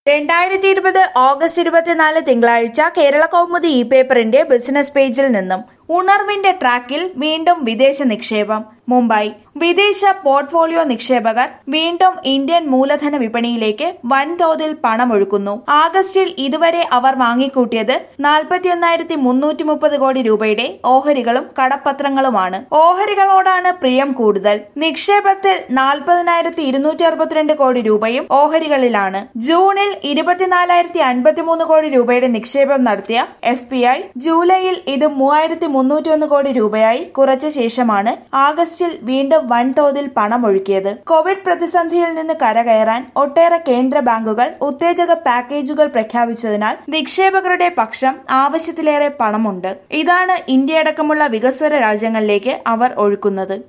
രണ്ടായിരത്തി ഇരുപത് ഓഗസ്റ്റ് ഇരുപത്തിനാല് തിങ്കളാഴ്ച കേരള കൗമുദി ഇ പേപ്പറിന്റെ ബിസിനസ് പേജിൽ നിന്നും ഉണർവിന്റെ ട്രാക്കിൽ വീണ്ടും വിദേശ നിക്ഷേപം മുംബൈ വിദേശ പോർട്ട്ഫോളിയോ നിക്ഷേപകർ വീണ്ടും ഇന്ത്യൻ മൂലധന വിപണിയിലേക്ക് വൻതോതിൽ പണമൊഴുക്കുന്നു ആഗസ്റ്റിൽ ഇതുവരെ അവർ വാങ്ങിക്കൂട്ടിയത് നാൽപ്പത്തിയൊന്നായിരത്തി മുന്നൂറ്റി മുപ്പത് കോടി രൂപയുടെ ഓഹരികളും കടപ്പത്രങ്ങളുമാണ് ഓഹരികളോടാണ് പ്രിയം കൂടുതൽ നിക്ഷേപത്തിൽ നാൽപ്പതിനായിരത്തി ഇരുന്നൂറ്റി അറുപത്തിരണ്ട് കോടി രൂപയും ഓഹരികളിലാണ് ജൂണിൽ ഇരുപത്തിനാലായിരത്തി അൻപത്തിമൂന്ന് കോടി രൂപയുടെ നിക്ഷേപം നടത്തിയ എഫ് പി ഐ ജൂലൈയിൽ ഇത് മൂവായിരത്തി മുന്നൂറ്റിയൊന്ന് കോടി രൂപയായി കുറച്ച ശേഷമാണ് ആഗസ്റ്റിൽ വീണ്ടും വൻതോതിൽ പണമൊഴുക്കിയത് കോവിഡ് പ്രതിസന്ധിയിൽ നിന്ന് കരകയറാൻ ഒട്ടേറെ കേന്ദ്ര ബാങ്കുകൾ ഉത്തേജക പാക്കേജുകൾ പ്രഖ്യാപിച്ചതിനാൽ നിക്ഷേപകരുടെ പക്ഷം ആവശ്യത്തിലേറെ പണമുണ്ട് ഇതാണ് ഇന്ത്യയടക്കമുള്ള വികസ്വര രാജ്യങ്ങളിലേക്ക് അവർ ഒഴുക്കുന്നത്